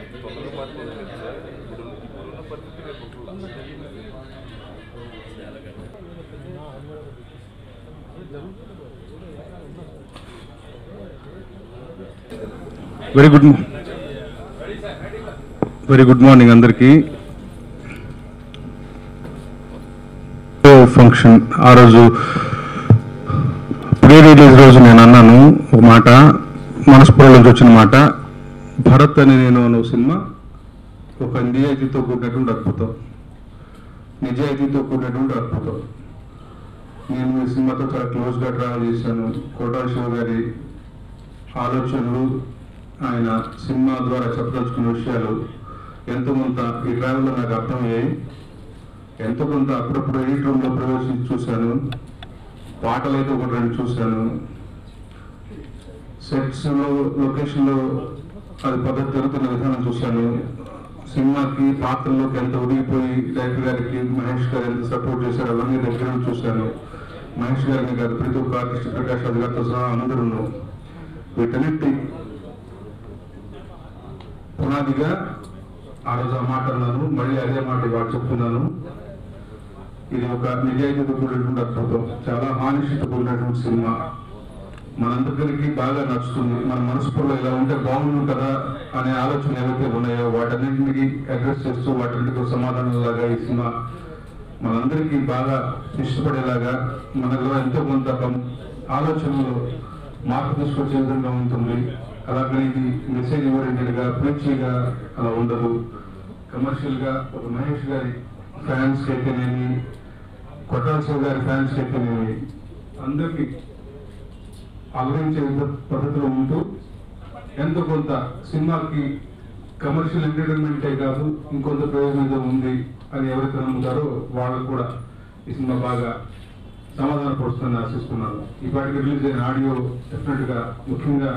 తొందరగా మాట్లాడలేదు సార్ ఇప్పుడు ఇప్పుడున్న పరిస్థితి రేపు ఉంటుందా? Very good very good morning అందరికీ ఫంక్షన్ ఆ రోజు ప్రీ రిలీజ్ రోజు నేను అన్నాను ఒక మాట మనస్పురం నుంచి వచ్చిన మాట భరత్ అని నేను అనే సినిమా ఒక నిజాయితీతో కూడినటువంటి అద్భుతం నిజాయితీతో కూడినటువంటి అద్భుతం నేను ఈ సినిమాతో చాలా క్లోజ్గా ట్రావెల్ చేశాను కోటా శివ గారి ఆలోచనలు ఆయన సినిమా ద్వారా చెప్పదలుచుకున్న విషయాలు ఎంతో కొంత ఈ ట్రావెల్లో నాకు అర్థమయ్యాయి ఎంతో కొంత అప్పుడప్పుడు ఎడిట్ రూమ్లో ప్రవేశించి చూశాను పాటలు అయితే ఒకటి రెండు చూశాను సెట్స్లో లొకేషన్లో అది పద్ధతి జరుగుతున్న విధానం చూశాను సినిమాకి పాత్రలోకి ఎంత ఒదిగిపోయి డైరెక్టర్ గారికి మహేష్ గారు ఎంత సపోర్ట్ చేశారు అవన్నీ దగ్గర నుంచి చూశాను మహేష్ గారిని కాదు ప్రతి ఒక్క ఆర్టిస్ట్ ప్రకాష్ రాజు గారితో సహా అందరూ వీటన్నిటి పునాదిగా ఆ రోజు ఆ మాట అన్నాను మళ్ళీ అదే మాట ఇవాళ చెప్తున్నాను ఇది ఒక నిజాయితీతో కూడినటువంటి అద్భుతం చాలా హానిషితో కూడినటువంటి సినిమా మనందరికీ బాగా నచ్చుతుంది మన మనసులో ఇలా ఉంటే బాగుండు కదా అనే ఆలోచన ఏవైతే ఉన్నాయో వాటన్నింటికి అడ్రస్ చేస్తూ వాటన్నిటికి సమాధానం లాగా ఈ సినిమా మనందరికీ బాగా ఇష్టపడేలాగా మనలో ఎంతో కొంత కం- ఆలోచనలో మార్పు తీసుకొచ్చే విధంగా ఉంటుంది అలాగని ఇది మెసేజ్ ఓరియంటెడ్ గా ప్రేక్షగా అలా ఉండదు కమర్షియల్ గా ఒక మహేష్ గారి ఫ్యాన్స్ అయితేనేమి కొట్టాల శివ గారి ఫ్యాన్స్ అయితేనేమి అందరికీ అలరించే విధ- పద్ధతిలో ఉంటూ ఎంతో కొంత సినిమాకి కమర్షియల్ ఎంటర్టైన్మెంటే కాదు ఇంకొంత ప్రయోజనం ఏదో ఉంది అని ఎవరైతే నమ్ముతారో వాళ్ళకు కూడా ఈ సినిమా బాగా సమాధాన పరుస్తుందని ఆశిస్తున్నాను ఇప్పటికి రిలీజ్ అయిన ఆడియో డెఫినెట్ గా ముఖ్యంగా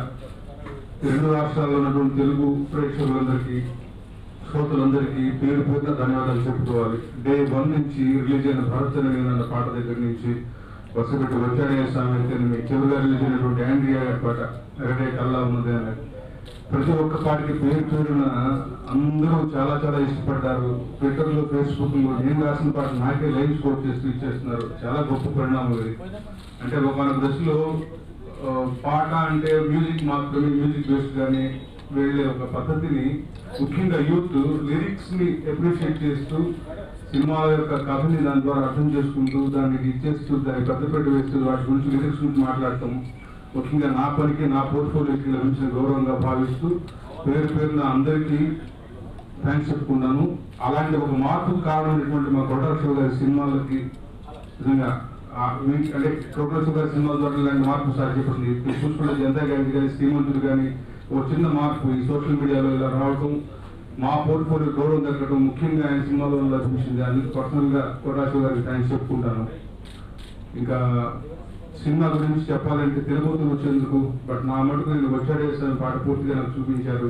ఈ రెండు రాష్ట్రాల్లో ఉన్నటువంటి తెలుగు ప్రేక్షకులందరికీ శ్రోతలందరికీ పేరు పేరున ధన్యవాదాలు చెప్పుకోవాలి డే వన్ నుంచి రిలీజ్ అయిన భారత్ అనే నేను అన్న పాట దగ్గర నుంచి వరుసపెట్టి వచ్చాడే స్వామి అయితే మీ చివరిగా రిలీజ్ అయినటువంటి ఆండ్రియా గారి పాట ఎరడే కల్లా ఉన్నది అని ప్రతి ఒక్క పాటకి పేరు పేరున అందరూ చాలా చాలా ఇష్టపడ్డారు ట్విట్టర్ లో ఫేస్బుక్ లో నేను రాసిన పాట నాకే లైవ్ స్కోర్ చేస్తూ ఇచ్చేస్తున్నారు చాలా గొప్ప పరిణామం ఇది అంటే ఒక దశలో ఆ, పాట అంటే మ్యూజిక్ మాత్రమే మ్యూజిక్ బేస్డ్ గానీ వెళ్ళే ఒక పద్ధతిని ముఖ్యంగా యూత్ లిరిక్స్ ని అప్రిషియేట్ చేస్తూ సినిమాల యొక్క కథని దాని ద్వారా అర్థం చేసుకుంటూ దానికి ఇచ్చేస్తూ దానికి పెద్దపెట్ట వేస్తూ వాటి గురించి లిరిక్స్ గురించి మాట్లాడటం ముఖ్యంగా నా పనికి నా పోర్ట్ఫోలియోకి లభించిన గౌరవంగా భావిస్తూ పేరు పేరున అందరికీ థ్యాంక్స్ చెప్పుకున్నాను అలాంటి ఒక మార్పుకు కారణమైనటువంటి మా కొట్టాల శివ గారి సినిమాలకి నిజంగా ఆ మీ- అంటే కొట్టాల శివ గారి సినిమాల ద్వారా ఇలాంటి మార్పు సార్ చెప్పింది ఇప్పుడు చూసుకుంటే జనతా గాంధీ కానీ శ్రీమంతుడు కానీ ఒక చిన్న మార్పు ఈ సోషల్ మీడియాలో ఇలా రావడం మా పోర్ట్ఫోలియో గౌరవం దక్కడం ముఖ్యంగా ఆయన సినిమాలో లభించింది అందుకు పర్సనల్ గా కొట్టాల శివ గారికి థ్యాంక్స్ చెప్పుకుంటాను ఇంకా సినిమా గురించి చెప్పాలంటే తిరుపతి వచ్చేందుకు బట్ నా మటుకు నేను వచ్చాడేసిన పాట పూర్తిగా నాకు చూపించారు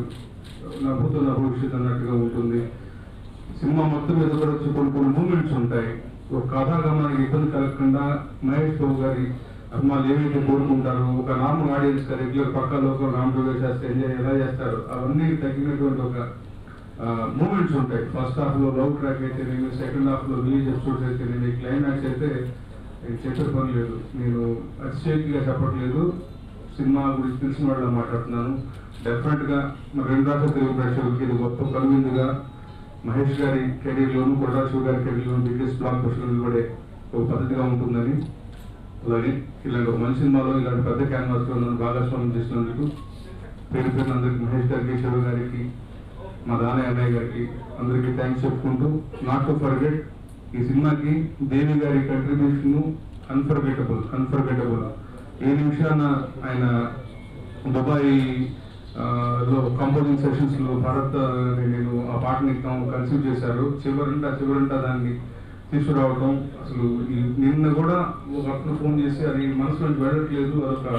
నా భూతో నా భవిష్యత్ అన్నట్టుగా ఉంటుంది సినిమా మొత్తం మీద కూడా వచ్చి కొన్ని కొన్ని మూమెంట్స్ ఉంటాయి ఒక కథాగమనానికి ఇబ్బంది కలగకుండా మహేష్ బాబు గారి అభిమానులు ఏవైతే కోరుకుంటారో ఒక నార్మల్ ఆడియన్స్ గా రెగ్యులర్ పక్క లోకల్ రామ్ ప్రవేశ్ చేస్తే ఎంజాయ్ ఎలా చేస్తారు అవన్నీ తగ్గినటువంటి ఒక మూమెంట్స్ ఉంటాయి ఫస్ట్ హాఫ్ లో లవ్ ట్రాక్ అయితేనేమి సెకండ్ హాఫ్ లో రిలీజ్ ఎపిసోడ్స్ అయితేనేమి క్లైమాక్స్ అయితే నేను చెప్పే పని లేదు నేను అతిశయక్తిగా చెప్పట్లేదు సినిమా గురించి తెలిసిన వాళ్ళ మాట్లాడుతున్నాను డెఫినెట్ గా మన రెండు రాష్ట్ర తెలుగు ప్రేక్షకులకి ఇది గొప్ప కనువిందుగా మహేష్ గారి కెరీర్ లోను కొట్టాల శివ గారి కెరీర్ లోను బిగ్గెస్ట్ బ్లాక్ బస్టర్ నిలబడే ఒక పద్ధతిగా ఉంటుందని అలాగే ఇలాంటి ఒక మంచి సినిమాలో ఇలాంటి పెద్ద క్యాన్వాస్ లో నన్ను భాగస్వామ్యం చేసినందుకు పేరు పేరు అందరికి మహేష్ గారికి శివ గారికి మా దానయ్య అన్నయ్య గారికి అందరికీ థ్యాంక్స్ చెప్పుకుంటూ నాట్ టు ఫర్గెట్ ఈ సినిమాకి దేవి గారి కంట్రిబ్యూషన్ అన్ఫర్గెటబుల్ అన్ఫర్గెటబుల్ ఏ నిమిషాన ఆయన దుబాయ్ ఆ, లో కంపోజింగ్ సెషన్స్ లో భారత్ అని నేను ఆ పాటని కన్సీవ్ చేశారు చివరంట చివరంట దాన్ని తీసుకురావడం అసలు ఈ నిన్న కూడా ఒక అతను ఫోన్ చేసి అది మనసు నుంచి వెళ్ళట్లేదు అదొక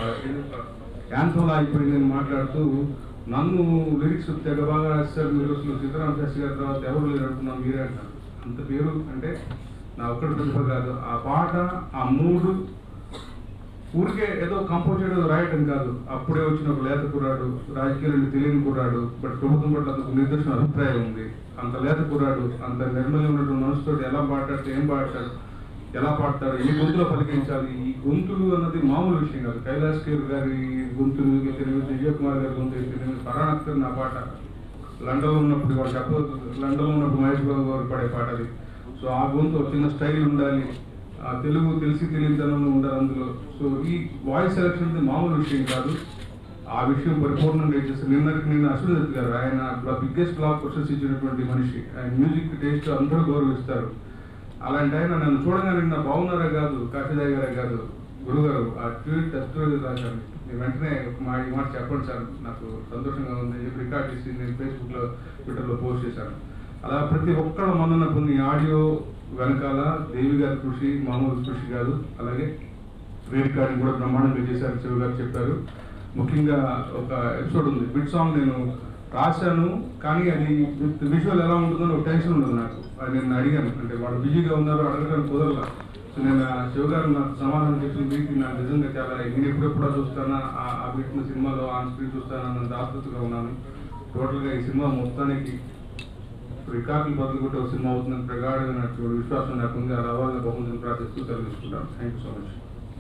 యాంథోలా అయిపోయింది అని మాట్లాడుతూ నన్ను లిరిక్స్ తెగ బాగా రాశారు మీరు అసలు సీతారామ శాస్త్రి గారి తర్వాత ఎవరు లేరు అంటున్నాం మీరే అంటారు అంత పేరు అంటే నా ఒక్కటి ప్రతిభ కాదు ఆ పాట ఆ మూడు ఊరికే ఏదో కంపోజ్ చేయడం రాయటం కాదు అప్పుడే వచ్చిన ఒక లేత కుర్రాడు రాజకీయాలు తెలియని కుర్రాడు బట్ ప్రభుత్వం పట్ల అతనికి నిర్దిష్ట అభిప్రాయం ఉంది అంత లేత కుర్రాడు అంత నిర్మల్యం ఉన్నటువంటి మనసుతో ఎలా మాట్లాడితే ఏం పాడతాడు ఎలా పాడతాడు ఏ గొంతులో పలికించాలి ఈ గొంతులు అన్నది మామూలు విషయం కాదు కైలాస్ కేర్ గారి గొంతులు తెలియదు విజయ్ కుమార్ గారి గొంతు తెలియదు ఫరాన్ అఖ్తర్ నా పాట లండన్లో ఉన్నప్పుడు వాడు చెప్పదు లండన్లో ఉన్నప్పుడు మహేష్ బాబు గారు పడే పాట అది సో ఆ గొంతు ఒక చిన్న స్టైల్ ఉండాలి ఆ తెలుగు తెలిసి తెలియదనం ఉండాలి అందులో సో ఈ వాయిస్ సెలక్షన్ అనేది మామూలు విషయం కాదు ఆ విషయం పరిపూర్ణంగా ఇచ్చేస్తారు నిన్నటికి నిన్న అశ్వదత్ గారు ఆయన బిగ్గెస్ట్ బ్లాక్ క్వశ్చన్స్ ఇచ్చినటువంటి మనిషి ఆయన మ్యూజిక్ టేస్ట్ అందరూ గౌరవిస్తారు అలాంటి ఆయన నన్ను చూడగానే నా బాగున్నారా కాదు కాశీదాయ్ గారే కాదు గురుగారు ఆ ట్వీట్ టెస్ట్ రాశాను నేను వెంటనే ఒక మా ఈ మాట చెప్పండి సార్ నాకు సంతోషంగా ఉంది అని చెప్పి రికార్డ్ చేసి నేను ఫేస్బుక్లో ట్విట్టర్లో పోస్ట్ చేశాను అలా ప్రతి ఒక్కళ్ళ మన్నన పొంది ఆడియో వెనకాల దేవి గారి కృషి మామూలు కృషి కాదు అలాగే రీ రికార్డింగ్ కూడా బ్రహ్మాండంగా చేశారు శివ గారు చెప్పారు ముఖ్యంగా ఒక ఎపిసోడ్ ఉంది బిట్ సాంగ్ నేను రాశాను కానీ అది విత్ విజువల్ ఎలా ఉంటుందో ఒక టెన్షన్ ఉండదు నాకు అది నేను అడిగాను అంటే వాళ్ళు బిజీగా ఉన్నారు అడగడానికి కుదరలా సో నేను ఆ శివ గారు నాకు సమాధానం చెప్పిన రీతి నాకు నిజంగా చాలా నేను ఎప్పుడెప్పుడో చూస్తానా ఆ- ఆ బిట్న సినిమాలో ఆన్ స్క్రీన్ చూస్తానా అన్నంత ఆతృతగా ఉన్నాను టోటల్గా ఈ సినిమా మొత్తానికి రికార్డులు బదులు కొట్టే ఒక సినిమా అవుతుందని ప్రగాఢమైనటువంటి విశ్వాసం నాకు ఉంది ఆ రావాలని బహుమతిని ప్రార్థిస్తూ తెలియజేసుకుంటాను థ్యాంక్ యూ సో మచ్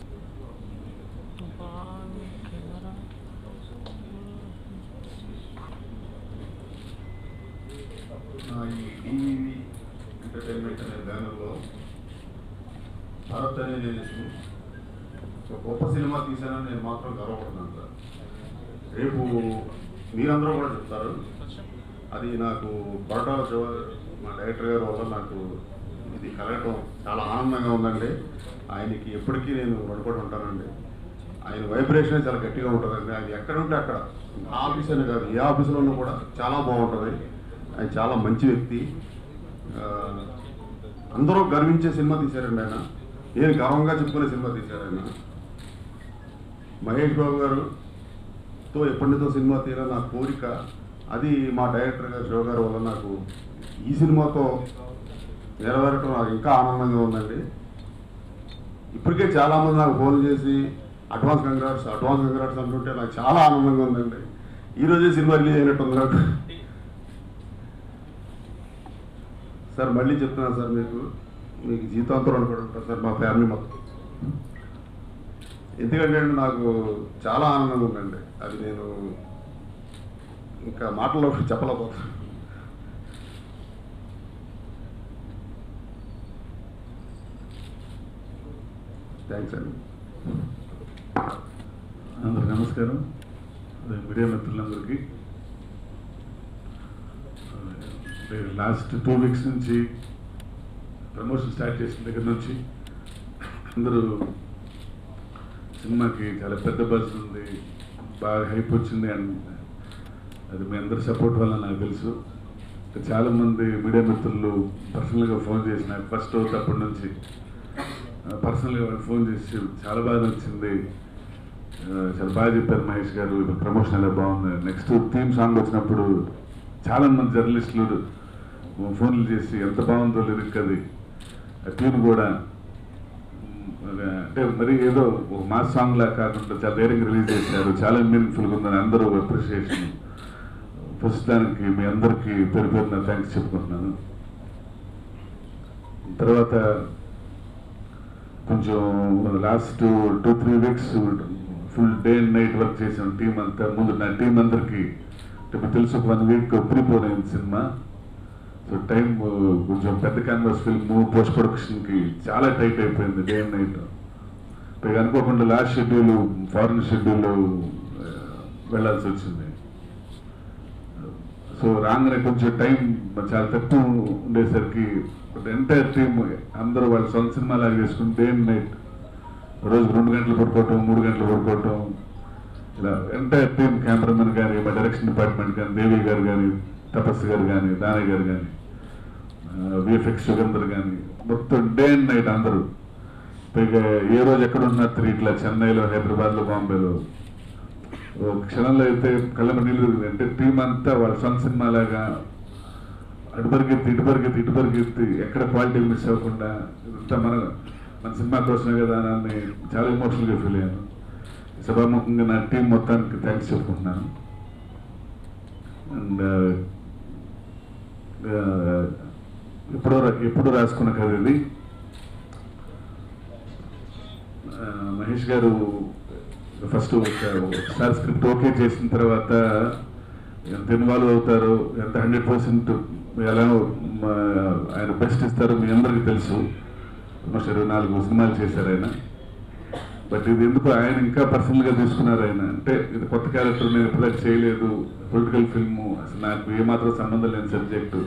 నా ఈ టీవీ ఎంటర్టైన్మెంట్ అనే బ్యానర్లో భారత్ అనే నేను ఒక గొప్ప సినిమా తీశానని నేను మాత్రం గర్వపడుతున్నాను సార్ రేపు మీరందరూ కూడా చెప్తారు అది నాకు బరటాల శివ మా డైరెక్టర్ గారి వల్ల నాకు ఇది కలగటం చాలా ఆనందంగా ఉందండి ఆయనకి ఎప్పటికీ నేను రుణపడి ఉంటానండి ఆయన వైబ్రేషన్ చాలా గట్టిగా ఉంటుందండి ఆయన ఎక్కడ ఉంటే అక్కడ ఆ ఆఫీస్ అనే కాదు ఏ ఆఫీసులో ఉన్నా కూడా చాలా బాగుంటుంది ఆయన చాలా మంచి వ్యక్తి ఆ, అందరూ గర్వించే సినిమా తీశారండి ఆయన నేను గర్వంగా చెప్పుకునే సినిమా తీశారు ఆయన మహేష్ బాబు గారుతో ఎప్పటి నుంచో సినిమా తీయాలని నా కోరిక అది మా డైరెక్టర్ గారు శివ గారి వల్ల నాకు ఈ సినిమాతో నెరవేరటం నాకు ఇంకా ఆనందంగా ఉందండి ఇప్పటికే చాలామంది నాకు ఫోన్ చేసి అడ్వాన్స్ కంగ్రాట్స్ అడ్వాన్స్ కంగ్రాట్స్ అంటుంటే నాకు చాలా ఆనందంగా ఉందండి ఈ రోజే సినిమా రిలీజ్ అయినట్టుంది నాకు సార్ మళ్ళీ చెప్తున్నాను సార్ మీకు మీకు జీతాంతరం అనుకోవడం ఉంటుంది సార్ మా ఫ్యామిలీ మొత్తం ఎందుకంటే అండి నాకు చాలా ఆనందంగా ఉందండి అది నేను ఇంకా మాటల్లో చెప్పలేకపోతాను థ్యాంక్స్ అండి అందరికి నమస్కారం అదే మీడియా మిత్రులందరికీ అదే లాస్ట్ టూ వీక్స్ నుంచి ప్రమోషన్ స్టార్ట్ చేసిన దగ్గర నుంచి అందరూ సినిమాకి చాలా పెద్ద బజ్ ఉంది బాగా హైప్ వచ్చింది అండ్ అది మీ అందరి సపోర్ట్ వల్ల నాకు తెలుసు ఇంకా చాలామంది మీడియా మిత్రులు పర్సనల్గా ఫోన్ చేసి నాకు ఫస్ట్ అప్పటి నుంచి పర్సనల్గా వాళ్ళు ఫోన్ చేసి చాలా బాగా నచ్చింది ఆ, చాలా బాగా చెప్పారు మహేష్ గారు ఇప్పుడు ప్రమోషన్ ఎలా బాగుంది నెక్స్ట్ థీమ్ సాంగ్ వచ్చినప్పుడు చాలా మంది జర్నలిస్టులు ఫోన్లు చేసి ఎంత బాగుందో లిరిక్ అది ఆ ట్యూన్ కూడా ఉమ్, అదే, అంటే మరి ఏదో ఒక మాస్ సాంగ్ లా కాకుండా చాలా ధైర్యంగా రిలీజ్ చేశారు చాలా మీనింగ్ఫుల్గా ఉందని అందరూ అప్రిషియేషన్ ఫస్ట్ దానికి మీ అందరికీ పేరు పేరున థ్యాంక్స్ చెప్పుకుంటున్నాను తర్వాత కొంచెం last two three weeks full day and night work చేసాం టీం అంతా ముందు నా టీం అందరికి అంటే మీకు తెలుసు ఒక వన్ వీక్ ప్రీపోన్ అయింది సినిమా సో టైం కొంచెం పెద్ద క్యాన్వాస్ ఫిల్మ్ పోస్ట్ ప్రొడక్షన్కి చాలా టైట్ అయిపోయింది డే అండ్ నైట్ పైగా అనుకోకుండా లాస్ట్ షెడ్యూల్ ఫారెన్ షెడ్యూల్ వెళ్ళాల్సి వచ్చింది సో రాగానే కొంచెం టైం చాలా తక్కువ ఉండేసరికి ఎంటైర్ టీమ్ అందరూ వాళ్ళ సొంత సినిమా లాగా చేసుకుని డే అండ్ నైట్ రోజు రెండు గంటలు పడుకోవటం మూడు గంటలు పడుకోవటం ఇలా ఎంటైర్ టీమ్ కెమెరామెన్ కానీ మా డైరెక్షన్ డిపార్ట్మెంట్ కానీ దేవి గారు కానీ తపస్సు గారు కానీ దానయ్య గారు కానీ విఎఫ్ఎక్స్ సుగంధర్ కానీ మొత్తం డే అండ్ నైట్ అందరూ పైగా ఏ రోజు ఎక్కడ ఉన్నా ఇట్లా చెన్నైలో హైదరాబాద్లో బాంబేలో ఒక క్షణంలో అయితే కళ్ళ నీళ్ళు తిరిగింది. అంటే టీం అంతా వాళ్ళ సొంత సినిమా లాగా అటు పరిగెత్తి ఇటు పరిగెత్తి ఇటు పరిగెత్తి ఎక్కడ క్వాలిటీ మిస్ అవ్వకుండా ఇదంతా మన మన సినిమా కోసమే కదా అని చాలా ఎమోషనల్గా ఫీల్ అయ్యాను సభాముఖంగా నా టీం మొత్తానికి థ్యాంక్స్ చెప్పుకుంటున్నాను అండ్ ఎప్పుడో ఎప్పుడు రాసుకున్న కథ ఇది ఆ, మహేష్ గారు ఫస్ట్ ఒకసారి స్క్రిప్ట్ ఓకే చేసిన తర్వాత ఎంత ఇన్వాల్వ్ అవుతారో ఎంత హండ్రెడ్ పర్సెంట్ ఎలా మ, ఆయన బెస్ట్ ఇస్తారో మీ అందరికీ తెలుసు ఆల్మోస్ట్ ఇరవై నాలుగు సినిమాలు చేశారు ఆయన బట్ ఇది ఎందుకు ఆయన ఇంకా పర్సనల్గా తీసుకున్నారు ఆయన అంటే ఇది కొత్త క్యారెక్టర్ నేను ఇప్పుడు చేయలేదు పొలిటికల్ ఫిల్మ్ అసలు నాకు ఏమాత్రం సంబంధం లేని సబ్జెక్టు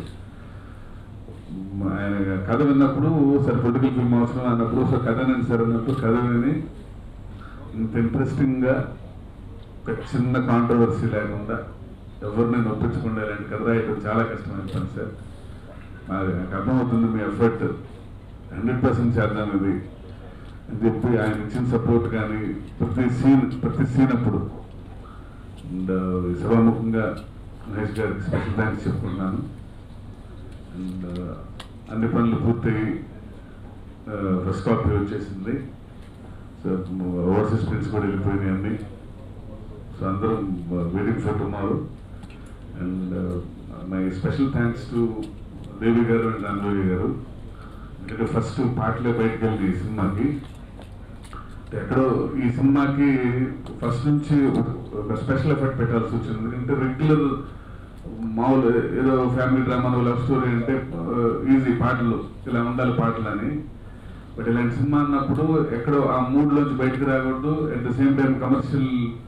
ఆయన కథ విన్నప్పుడు సరే పొలిటికల్ ఫిల్మ్ అవసరం అన్నప్పుడు సో కథ నేను సరే అన్నప్పుడు కథ విని ఇంత ఇంట్రెస్టింగ్గా ఒక చిన్న కాంట్రవర్సీ లేకుండా ఎవరిని నొప్పించకుండా ఇలాంటి కథ రాయటం చాలా కష్టమైన పని సార్ నాకు నాకు అర్థమవుతుంది మీ ఎఫర్ట్ హండ్రెడ్ పర్సెంట్ చేద్దాం ఇది అని చెప్పి ఆయన ఇచ్చిన సపోర్ట్ కానీ ప్రతి సీన్ ప్రతి సీన్ అప్పుడు అండ్ సభాముఖంగా మహేష్ గారికి స్పెషల్ థ్యాంక్స్ చెప్పుకున్నాను అండ్ అన్ని పనులు పూర్తయి ఫస్ట్ కాపీ వచ్చేసింది సో ఓవర్సీస్ ప్రింట్స్ కూడా వెళ్ళిపోయినాయి అన్ని సో అందరం waiting for tomorrow and my special thanks to Devi గారు అండ్ అన్వయ్య గారు ఎందుకంటే ఫస్ట్ పాటలే బయటకు వెళ్ళి ఈ సినిమాకి ఎక్కడో ఈ సినిమాకి ఫస్ట్ నుంచి ఒక స్పెషల్ ఎఫర్ట్ పెట్టాల్సి వచ్చింది ఎందుకంటే రెగ్యులర్ మామూలు ఏదో ఫ్యామిలీ డ్రామా లవ్ స్టోరీ అంటే ఈజీ పాటలు ఇలా ఉండాలి పాటలు అని బట్ ఇలాంటి సినిమా అన్నప్పుడు ఎక్కడో ఆ మూడ్లోంచి బయటకు రాకూడదు at the same time commercial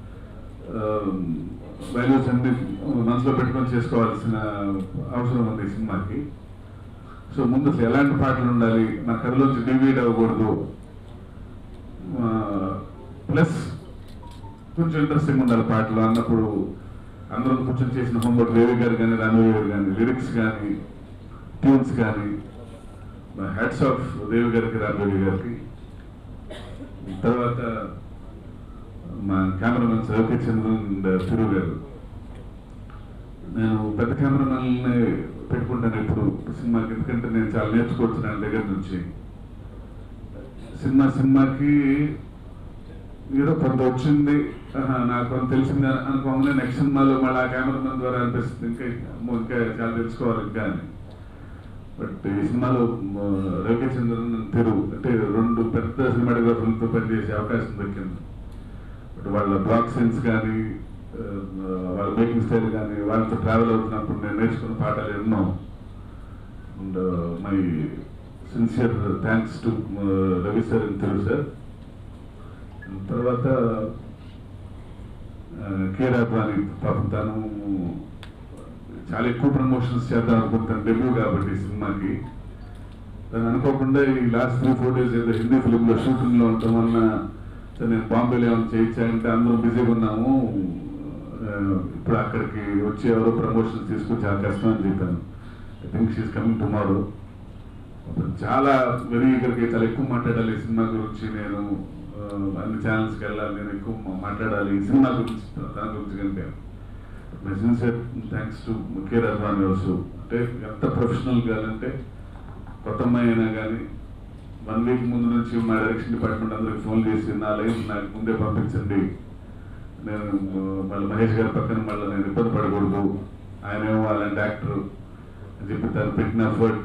values అన్ని మనసులో పెట్టుకొని చేసుకోవాల్సిన అవసరం ఉంది ఈ సినిమాకి సో ముందు అసలు ఎలాంటి పాటలు ఉండాలి నా కథలోంచి డివైడ్ అవ్వకూడదు ప్లస్ కొంచెం ఇంట్రెస్టింగ్ ఉండాలి పాటలు అన్నప్పుడు అందరం కూర్చొని చేసిన హోంవర్క్ దేవి గారు కానీ రామయ్య గారు కానీ లిరిక్స్ కానీ ట్యూన్స్ కానీ హ్యాట్స్ ఆఫ్ దేవి గారికి రామయ్య గారికి తర్వాత మా కెమెరామెన్ సౌకే చంద్రన్ అండ్ తిరు గారు నేను పెద్ద కెమెరామెన్ని పెట్టుకుంటాను ఇప్పుడు సినిమాకి ఎందుకంటే నేను చాలా నేర్చుకోవచ్చు నా దగ్గర నుంచి సినిమా సినిమాకి ఏదో కొంత వచ్చింది ఆహా, నాకు కొంత తెలిసింది అనుకోగానే నెక్స్ట్ సినిమాలో మళ్ళీ ఆ కెమెరామెన్ ద్వారా అనిపిస్తుంది ఇంకా అమ్మో, ఇంకా చాలా తెలుసుకోవాలి ఇంకా అని బట్ ఈ సినిమాలో రవిచంద్రన్ తెరు అంటే రెండు పెద్ద సినిమాటోగ్రాఫర్లతో పనిచేసే అవకాశం దక్కింది బట్ వాళ్ళ బ్లాక్ సెన్స్ కానీ ఆ, వాళ్ళ మేకింగ్ స్టైల్ కానీ వాళ్ళతో ట్రావెల్ అవుతున్నప్పుడు నేను నేర్చుకున్న పాఠాలు ఎన్నో and my sincere thanks to Ravi sir and తెలు సార్ తర్వాత కే రాఘవాని పాపం తను చాలా ఎక్కువ ప్రమోషన్స్ చేద్దాం అనుకుంటాను డెబ్యూ కాబట్టి ఈ సినిమాకి తను అనుకోకుండా ఈ లాస్ట్ త్రీ ఫోర్ డేస్ ఏదో హిందీ ఫిలింలో షూటింగ్లో ఉండటం వలన సరే నేను బాంబేలో ఏమైనా చేయించాలంటే అందరం బిజీగా ఉన్నాము ఆ, ఇప్పుడు అక్కడికి వచ్చి ఎవరో ప్రమోషన్స్ తీసుకొని చాలా కష్టం అని చెప్పాను I think she's coming tomorrow చాలా వెరీ ఇక్కడికి చాలా ఎక్కువ మాట్లాడాలి ఈ సినిమా గురించి నేను ఆ, అన్ని ఛానల్స్కి వెళ్ళాలి నేను ఎక్కువ మా- మాట్లాడాలి ఈ సినిమా గురించి దాని గురించి కంటే my sincere thanks to K Rahman also అంటే ఎంత ప్రొఫెషనల్గా అంటే కొత్త అమ్మాయి అయినా కానీ వన్ వీక్ ముందు నుంచి మా డైరెక్షన్ డిపార్ట్మెంట్ అందరికి ఫోన్ చేసి నా లైన్ నాకు ముందే పంపించండి నేను ఆ, మళ్ళీ మహేష్ గారి పక్కన మళ్ళీ నేను ఇబ్బంది పడకూడదు ఆయన ఏమో అలాంటి యాక్టర్ అని చెప్పి తను పెట్టిన ఎఫర్ట్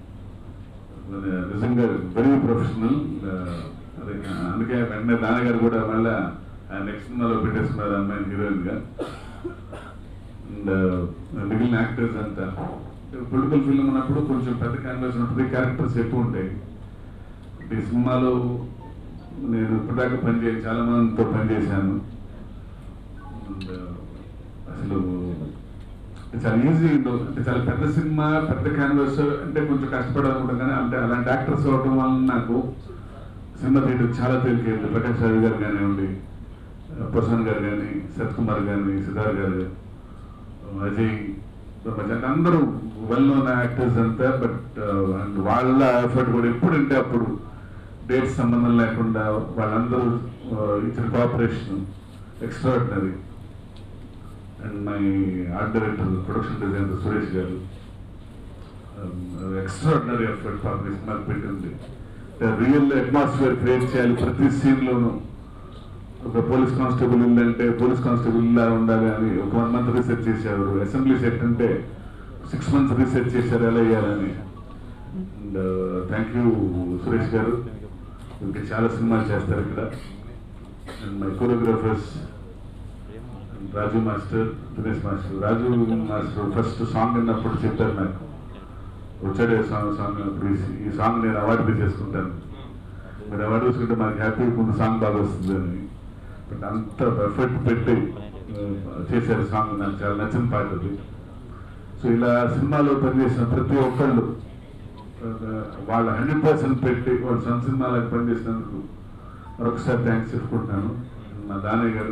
నిజంగా వెరీ ప్రొఫెషనల్ అదే అందుకే వెంటనే నాన్నగారు కూడా మళ్ళీ నెక్స్ట్ సినిమాలో పెట్టేసుకున్నారు అమ్మాయిని హీరోయిన్ గా అండ్ మిగిలిన యాక్టర్స్ అంతా పొలిటికల్ ఫిల్మ్ ఉన్నప్పుడు కొంచెం పెద్ద క్యాన్వాస్ ఉంటుంది క్యారెక్టర్స్ ఎక్కువ ఉంటాయి ఈ సినిమాలో నేను ఇప్పటిదాకా పనిచేసి చాలా మందితో పనిచేశాను అండ్ అసలు అంటే చాలా ఈజీ అంటే చాలా పెద్ద సినిమా పెద్ద క్యాన్వాస్ అంటే కొంచెం కష్టపడాలనుకుంటాం కానీ అంటే అలాంటి యాక్టర్స్ అవడం వల్ల నాకు సినిమా థియేటర్ చాలా తేలికైంది ప్రకాష్ రావు గారు కానివ్వండి ప్రసన్న గారు కానీ సత్ కుమార్ గారిని సిద్ధార్థ్ గారు అజయ్ బ్రహ్మచారి అందరూ వెల్ నోన్ యాక్టర్స్ అంతా బట్ అండ్ వాళ్ళ ఎఫర్ట్ కూడా ఎప్పుడంటే అప్పుడు డేట్స్ సంబంధం లేకుండా వాళ్ళందరూ uh, ఇచ్చిన cooperation extraordinary and my art director production designer Suresh గారు ఎక్స్ట్రాడినరీ ఎఫర్ట్ పాపం ఈ సినిమాకి పెట్టింది రియల్ అట్మాస్ఫియర్ క్రియేట్ చేయాలి ప్రతి సీన్లోనూ ఒక పోలీస్ కానిస్టేబుల్ ఇల్లు అంటే పోలీస్ కానిస్టేబుల్ ఇలా ఉండాలి అని ఒక వన్ మంత్ రీసెర్చ్ చేశారు అసెంబ్లీ సెట్ అంటే సిక్స్ మంత్స్ రీసెర్చ్ చేశారు ఎలా వేయాలని అండ్ థ్యాంక్ యూ సురేష్ గారు ఇంకా చాలా సినిమాలు చేస్తారు ఇక్కడ and my choreographers Raju master Dinesh master Raju master first song విన్నప్పుడు చెప్పారు నాకు వచ్చాడే సాంగ్ సాంగ్ విన్నప్పుడు ఈ- ఈ సాంగ్ నేను అవార్డు చేసుకుంటాను మీరు అవార్డు తీసుకుంటే మాకు హ్యాపీ ముందు సాంగ్ బాగా వస్తుంది అని బట్ అంత ఎఫర్ట్ పెట్టి ఆ, చేశారు సాంగ్ నాకు చాలా నచ్చిన పాట అది సో ఇలా సినిమాలో పనిచేసిన ప్రతి ఒక్కళ్ళు ఆ, వాళ్ళ హండ్రెడ్ పర్సెంట్ పెట్టి వాళ్ళ సొంత సినిమాలకు పనిచేసినందుకు మరొకసారి థ్యాంక్స్ చెప్పుకుంటున్నాను మా దానయ్య గారు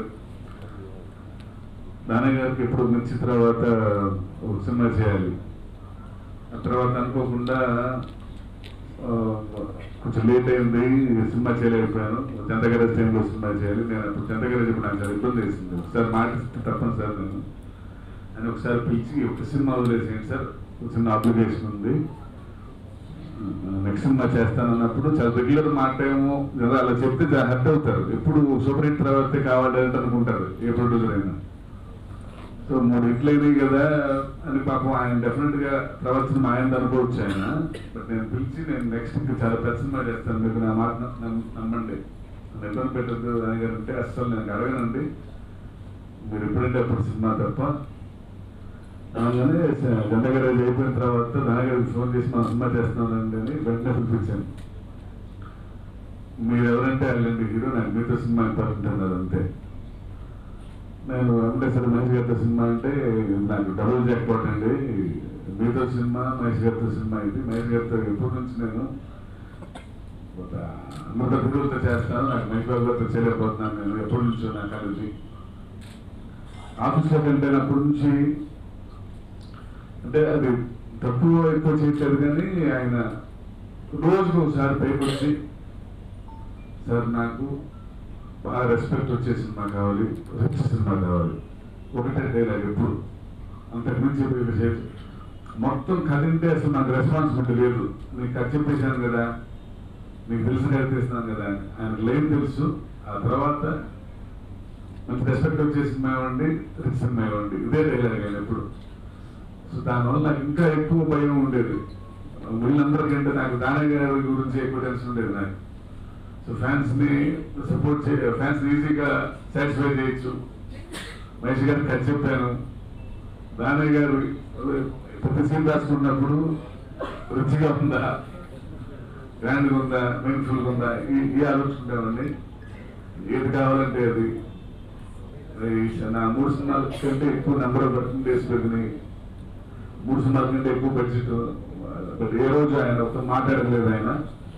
దానయ్య గారికి ఎప్పుడు మంచి తర్వాత ఒక సినిమా చేయాలి ఆ తర్వాత అనుకోకుండా ఆ, కొంచెం లేట్ అయింది సినిమా చేయలేకపోయాను చంద్రగారి టైంలో సినిమా చేయాలి నేను అప్పుడు చంద్రగారి చెప్పి నాకు చాలా ఇబ్బంది వేసింది ఒకసారి మాట ఇస్తే తప్పను సార్ నేను అని ఒకసారి పిలిచి ఒక సినిమా వదిలేసేయండి సార్ ఒక చిన్న అప్లికేషన్ ఉంది నెక్స్ట్ సినిమా చేస్తానన్నప్పుడు చాలా రెగ్యులర్ మాట ఏమో కదా అలా చెప్తే హర్ట్ అవుతారు ఎప్పుడు సూపర్ హిట్ తర్వాత కావాలి అని అనుకుంటారు ఏ ప్రొడ్యూసర్ అయినా సో మూడు హిట్లు అయినాయి కదా అని పాపం ఆయన డెఫినెట్ గా ప్రవర్తన ఆయన అనుకోవచ్చు ఆయన బట్ నేను పిలిచి నేను నెక్స్ట్ ఇంకా చాలా పెద్ద సినిమా చేస్తాను మీకు నా మాట నమ్- నమ్మండి నన్ను ఇబ్బంది పెట్టద్దు అని గారు అంటే అస్సలు నేను అడగనండి మీరు ఎప్పుడంటే అప్పుడు సినిమా తప్ప అనగానే గంటగారు అయిపోయిన తర్వాత నాన్నగారికి ఫోన్ చేసి మా సినిమా చేస్తున్నానండి అని వెంటనే పిలిపించాను మీరు ఎవరంటే వెళ్ళండి హీరో నాకు మీతో సినిమా ఇంపార్టెంట్ అన్నారు అంతే నేను వెంకటేశ్వర మహేష్ గారితో సినిమా అంటే నాకు డబుల్ జాక్పాట్ అండి మీతో సినిమా మహేష్ గారితో సినిమా ఇది మహేష్ గారితో ఎప్పటి నుంచి నేను ఒక అమృత గురువులతో చేస్తాను నాకు మహేష్ బాబు గారితో చేయలేకపోతున్నాను నేను ఎప్పటి నుంచో నాకు కలిసి ఆఫీస్లో వెళ్ళినప్పటి నుంచి అంటే అది తక్కువ ఎక్కువ చేయట్లేదు కానీ ఆయన రోజుకు ఒకసారి పైకి వచ్చి సార్ నాకు బాగా రెస్పెక్ట్ వచ్చే సినిమా కావాలి రిచ్ సినిమా కావాలి ఒకటే డైలాగ్ ఎప్పుడు అంతకు మించి వేరే చేయదు. మొత్తం కదింటే అసలు నాకు రెస్పాన్సిబిలిటీ లేదు నీకు కట్ చెప్పేశాను కదా నీకు తెలిసిన కట్ చేస్తున్నాను కదా అని. ఆయన లైన్ తెలుసు ఆ తర్వాత మంచి రెస్పెక్ట్ వచ్చే సినిమా ఇవ్వండి రిచ్ సినిమా ఇవ్వండి ఇదే డైలాగ్ ఆయన ఎప్పుడు సో దానివల్ల నాకు ఇంకా ఎక్కువ భయం ఉండేది వీళ్ళందరికంటే నాకు దానయ్య గారి గురించి ఎక్కువ టెన్షన్ ఉండేది నాకు సో ఫ్యాన్స్ ని సపోర్ట్ చే ఫ్యాన్స్ ఈజీగా సాటిస్ఫై చేయొచ్చు మహేష్ గారికి అది చెప్పాను దానయ్య గారు ప్రతి సీన్ రాసుకున్నప్పుడు రుచిగా ఉందా గ్రాండ్గా ఉందా మీనింగ్ఫుల్గా ఉందా ఈ ఈ ఆలోచించామండి ఏది కావాలంటే అది ఈ నా మూడు సినిమాల కంటే ఎక్కువ నెంబర్ ఆఫ్ వర్కింగ్ డేస్ పెరిగినాయి మూడు సినిమాల కంటే ఎక్కువ బడ్జెట్ బట్ ఏ రోజు ఆయన ఒక మాట్లాడలేదు ఆయన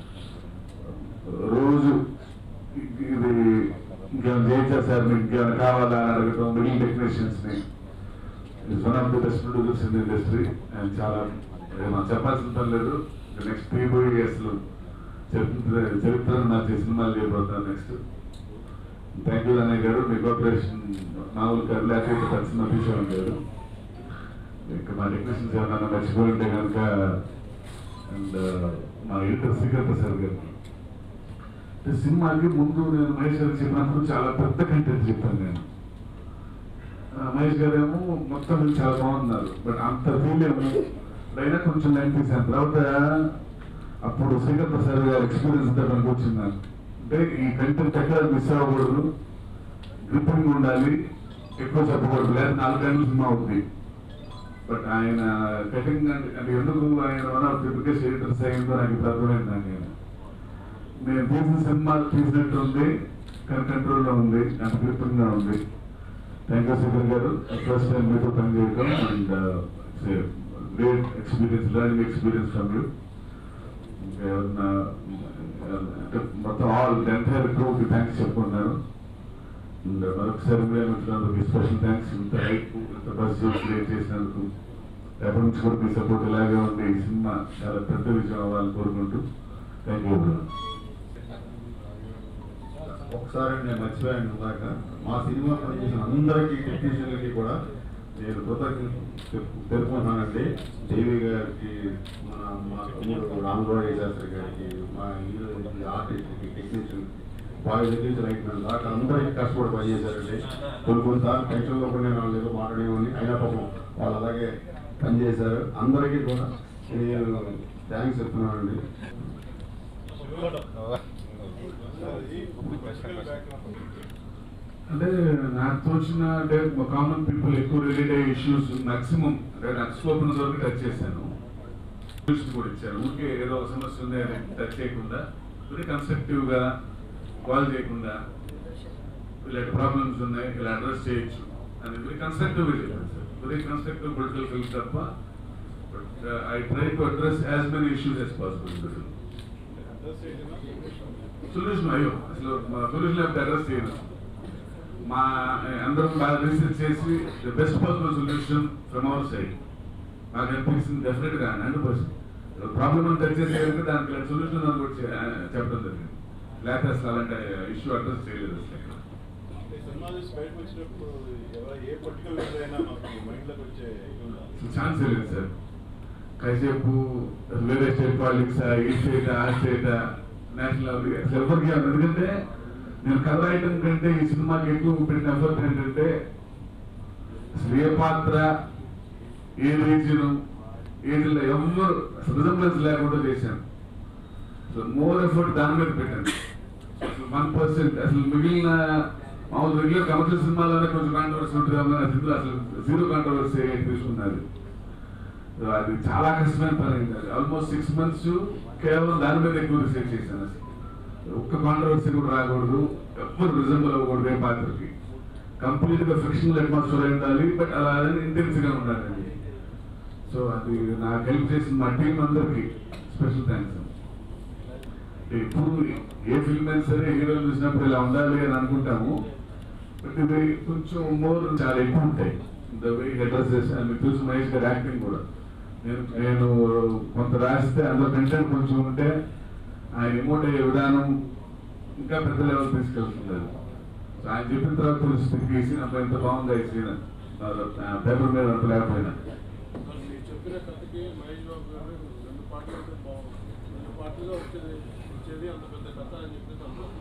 రోజు ఇది ఇంకేమైనా చేయొచ్చా సార్ మీకు ఇంకేమైనా కావాలా అని అడగటం మిడిల్ టెక్నీషియన్స్ ని one of the best producers in industry and చాలా మనం చెప్పాల్సిన పని లేదు నెక్స్ట్ త్రీ ఫోర్ ఇయర్స్ లో చరిత్ర చరిత్రను నాకు సినిమాలు చేయబోతాను నెక్స్ట్ థ్యాంక్ యూ అన్నయ్య గారు మీ కోఆపరేషన్ మామూలు గారు లేకపోతే పెద్ద సినిమా తీసేవాడు గారు ఇంకా మా టెక్నీషియన్స్ ఎవరైనా మర్చిపోయి ఉంటే కనుక అండ్ మా ఎడిటర్ శ్రీకర్ ప్రసాద్ గారు అంటే సినిమాకి ముందు నేను మహేష్ గారు చెప్పినప్పుడు చాలా పెద్ద కంటెంట్ చెప్పాను నేను ఆ, మహేష్ గారు ఏమో మొత్తం మీరు చాలా బాగున్నారు బట్ అంత ఫీల్ ఏమో అయినా కొంచెం లైన్ తీసాను తర్వాత అప్పుడు శ్రీకర్ ప్రసాద్ గారి ఎక్స్పీరియన్స్ అంతా నాకు వచ్చింది నాకు అంటే ఈ కంటెంట్ ఎక్కడ మిస్ అవ్వకూడదు గ్రిప్పింగ్ ఉండాలి ఎక్కువ చెప్పకూడదు లేదా నాలుగు గంటల సినిమా అవుతుంది బట్ ఆయన కటింగ్ అంటే అంటే ఎందుకు ఆయన one of the biggest editors అయిందో నాకు ఇప్పుడు అర్థమైంది నాకు నేను నేను తీసిన సినిమా తీసినట్టు ఉంది కానీ కంట్రోల్లో ఉంది నాకు గ్రిప్పింగ్ గా ఉంది థ్యాంక్ యూ శేఖర్ గారు ఫస్ట్ టైం మీతో పని చేయడం and great experience learning experience from you ఎవరన్నా అంటే మొత్తం ఆల్ ఎంటైర్ గ్రూప్ థ్యాంక్స్ చెప్పుకున్నాను అండ్ మరొకసారి మీడియా మిత్రులందరికీ స్పెషల్ థ్యాంక్స్ ఇంత హైప్ ఇంత బస్ క్రియేట్ చేసినందుకు ఎప్పటి నుంచి కూడా మీ సపోర్ట్ ఇలాగే ఉంది ఈ సినిమా చాలా పెద్ద విజయం అవ్వాలని కోరుకుంటూ థ్యాంక్ యూ ఒకసారి నేను మర్చిపోయాను ఇందాక మా సినిమా పనిచేసిన అందరికీ టెక్నీషియన్లకి కూడా నేను కృతజ్ఞతలు తెలుపు- తెలుపుకుంటున్నానండి దేవి గారికి మన మా తమ్ముడు రామగౌడ శాస్త్రి గారికి మా హీరోకి ఆర్టిస్ట్కి టెక్నీషియన్కి బాయ్ దగ్గర నుంచి రైట్ మ్యాన్ దాకా అందరికీ కష్టపడి పని చేశారండి కొన్ని కొన్నిసార్లు టెన్షన్లో కూడా నేను వాళ్ళు ఏదో మాట్లాడేవాడిని అయినా పాపం వాళ్ళు అలాగే పనిచేశారు అందరికీ కూడా నేను థ్యాంక్స్ చెప్తున్నానండి అంటే నాకు తోచిన అంటే కామన్ పీపుల్ ఎక్కువ రిలేట్ అయ్యే ఇష్యూస్ మాక్సిమం అంటే నాకు స్కోప్ ఉన్న వరకు టచ్ చేశాను సొల్యూషన్ కూడా ఇచ్చాను ఊరికే ఏదో ఒక సమస్య ఉంది అని టచ్ చేయకుండా వెరీ కన్స్ట్రక్టివ్ గా కాల్ చేయకుండా ఇలాంటి ప్రాబ్లమ్స్ ఉన్నాయి ఇలా అడ్రస్ చేయొచ్చు అని వెరీ కన్స్ట్రక్టివ్ గా చెప్పాను sir very constructive political film తప్ప I try to address as many issues as possible in the film solution అయ్యో అసలు మా సొల్యూషన్ లేకపోతే అడ్రస్ చేయను మా అందరం బాగా రీసెర్చ్ చేసి the best possible solution from our side నాకు అనిపించింది డెఫినెట్ గా హండ్రెడ్ పర్సెంట్ ప్రాబ్లమ్ అని టచ్ చేసేందుకు దానికి ఇలాంటి సొల్యూషన్ అని కూడా చే- చెప్పడం జరిగింది లేకపోతే అసలు అలాంటి ఇష్యూ అడ్రస్ చేయలేదు అసలు ఎక్కడ. సినిమా చూసి బయటకు వచ్చినప్పుడు ఎవరు ఏ పొలిటికల్ లీడర్ అయినా మాకు మైండ్లోకి వచ్చే ఇది ఉందా? అసలు ఛాన్స్ లేదు సార్ కాసేపు వేరే స్టేట్ పాలిటిక్స్ ఈ స్టేట్ ఆ స్టేట్ నేషనల్ అసలు ఎవరికి అవ్వదు. ఎందుకంటే నేను కథ రాయటం కంటే ఈ సినిమాకి ఎక్కువ పెట్టిన ఎఫర్ట్ ఏంటంటే అసలు ఏ పాత్ర ఏ రీజన్ ఏదిలో ఎవరు అసలు రిజంబ్లెన్స్ లేకుండా చేశాను అసలు మోర్ ఎఫర్ట్ దాని మీద పెట్టాను అసలు వన్ పర్సెంట్ అసలు మిగిలిన మామూలు రెగ్యులర్ కమర్షియల్ సినిమాలోనే కొంచెం కాంట్రవర్సీ ఉంటుంది కానీ అసలు అసలు జీరో కాంట్రవర్సీ తీసుకున్నారు సో అది చాలా కష్టమైన పని అయింది అది ఆల్మోస్ట్ సిక్స్ మంత్స్ కేవలం దాని మీద ఎక్కువ రీసెర్చ్ చేశాను అసలు ఒక్క కాంట్రవర్సీ కూడా రాకూడదు ఎవ్వరు రిజంబుల్ అవ్వకూడదు ఏ పాత్రకి కంప్లీట్ గా ఫిక్షనల్ అట్మాస్ఫియర్ అయి ఉండాలి బట్ అలా ఇంటెన్స్ గా ఉండాలండి సో అది నాకు హెల్ప్ చేసిన మా టీం అందరికి స్పెషల్ థ్యాంక్స్ ఇప్పుడు ఏ ఫిల్మ్ అయినా సరే హీరోలు చూసినప్పుడు ఇలా ఉండాలి అని అనుకుంటాము బట్ ఇది కొంచెం మోర్ చాలా ఎక్కువ ఉంటాయి ద వే అడ్రస్ చేసి మీకు తెలుసు మహేష్ గారి యాక్టింగ్ కూడా నేను నేను కొంత రాస్తే అందులో కంటెంట్ కొంచెం ఉంటే ఆయన ఎమోట్ అయ్యే విధానం ఇంకా పెద్ద లెవెల్ తీసుకెళ్తున్నారు సో ఆయన చెప్పిన తర్వాత తెలుస్తుంది ఈ సీన్ అప్పుడు ఎంత బాగుంది ఈ సీన్ పేపర్ మీద అంత లేకపోయినా మరి మీరు చెప్పిన కథకి మహేష్ బాబు గారు రెండు పాటలు అయితే బాగుంది రెండు పాటలుగా వచ్చేది వచ్చేది అంత పెద్ద కథ అని చెప్పేసి అన్నారు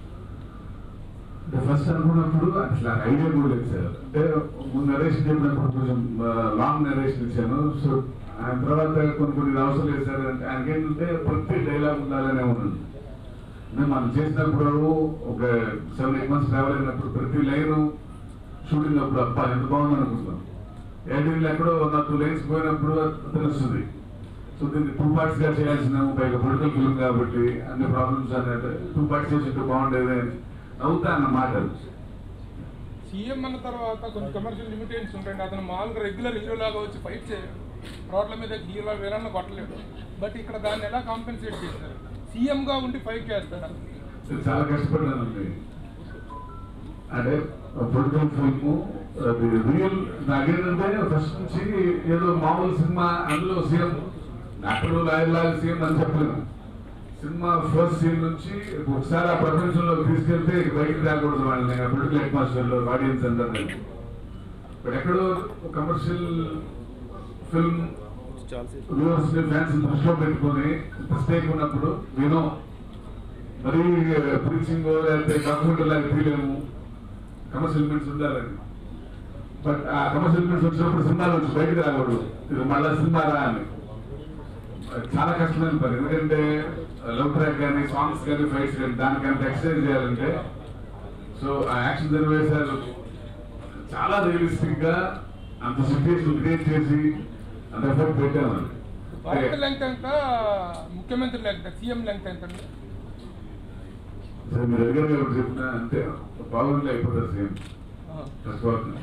ఫస్ట్ అనుకున్నప్పుడు అసలు ఐడియా కూడా లేదు సార్ అంటే ముందు నరేషన్ చెప్పినప్పుడు కొంచెం లాంగ్ నరేషన్ ఇచ్చాను సో ఆయన తర్వాత కొన్ని కొన్ని అవసరం లేదు సార్ అంటే ఆయనకి ఏంటంటే ప్రతి డైలాగ్ ఉండాలనే ఉన్నది అంటే మనం చేసినప్పుడు ఒక సెవెన్ ఎయిట్ మంత్స్ ట్రావెల్ అయినప్పుడు ప్రతి లైన్ షూటింగ్ అప్పుడు అబ్బా ఎంత బాగుంది అనుకుంటాం ఎడిటింగ్ ఎక్కడో నా టూ లైన్స్ పోయినప్పుడు తెలుస్తుంది సో దీన్ని టూ పార్ట్స్ గా చేయాల్సిన పైగా పొలిటికల్ ఫిల్మ్ కాబట్టి అన్ని ప్రాబ్లమ్స్ అనేది టూ పార్ట్స్ చేసి బాగుండేది అని అవుతా అన్న మాట సీఎం అన్న తర్వాత కొన్ని కమర్షియల్ లిమిటేషన్స్ ఉంటాయండి అతను మామూలుగా రెగ్యులర్ హీరో లాగా వచ్చి ఫైట్ చేయడు రోడ్ల మీద హీరో వేలన్న కొట్టలేడు బట్ ఇక్కడ దాన్ని ఎలా కాంపెన్సేట్ చేశారు సీఎం గా ఉండి ఫైట్ చేస్తాడు నేను చాలా కష్టపడ్డానండి అంటే పొలిటికల్ ఫిల్మ్ అది రియల్ నాకేంటంటే ఫస్ట్ నుంచి ఏదో మామూలు సినిమా అందులో సీఎం అక్కడ లాయర్ లాగా సీఎం అని చెప్పలేము సినిమా ఫస్ట్ సీన్ నుంచి ఒకసారి ఆ ప్రపంచంలో తీసుకెళ్తే ఇక బయటకు రాకూడదు వాళ్ళని ఆ పొలిటికల్ అట్మాస్ఫియర్ లో ఆడియన్స్ అందరినీ బట్ ఎక్కడో కమర్షియల్ ఫిల్మ్ వ్యూవర్స్ ని ఫ్యాన్స్ దృష్టిలో పెట్టుకొని ఇంత స్టేక్ ఉన్నప్పుడు వినో మరీ ప్రీచింగ్ లేకపోతే కంప్యూటర్ లాగా తీయలేము కమర్షియల్ ఎలిమెంట్స్ ఉండాలని బట్ ఆ కమర్షియల్ ఎలిమెంట్స్ వచ్చినప్పుడు సినిమాలు వచ్చి బయటకు రాకూడదు ఇది మళ్ళా సినిమా రా అని చాలా కష్టమైన పని ఎందుకంటే లవ్ ట్రాక్ కానీ సాంగ్స్ కానీ ఫైట్స్ కానీ దానికి అంత ఎక్సర్సైజ్ చేయాలంటే సో ఆ యాక్షన్ సన్నివేశాలు చాలా రియలిస్టిక్ గా అంత సిచ్యువేషన్ క్రియేట్ చేసి అంత ఎఫర్ట్ పెట్టాను భరత్ లెంగ్త్ ఎంత ముఖ్యమంత్రి లెంగ్త్ సీఎం లెంగ్త్ ఎంత అండి సరే మీరు అడిగారు కాబట్టి చెప్తున్నా అంటే బాగుంది అయిపోతుంది సేమ్ ఆ. చచ్చిపోతుంది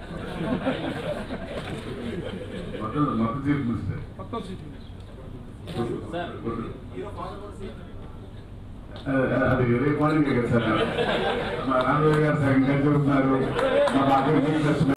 మొత్తం మొత్తం చీఫ్ మినిస్టర్ మొత్తం సీట్లు అది రేపు మార్నింగ్ కదా సార్ మా రామరావు గారు సగం కలిసి ఉన్నారు మా బాగా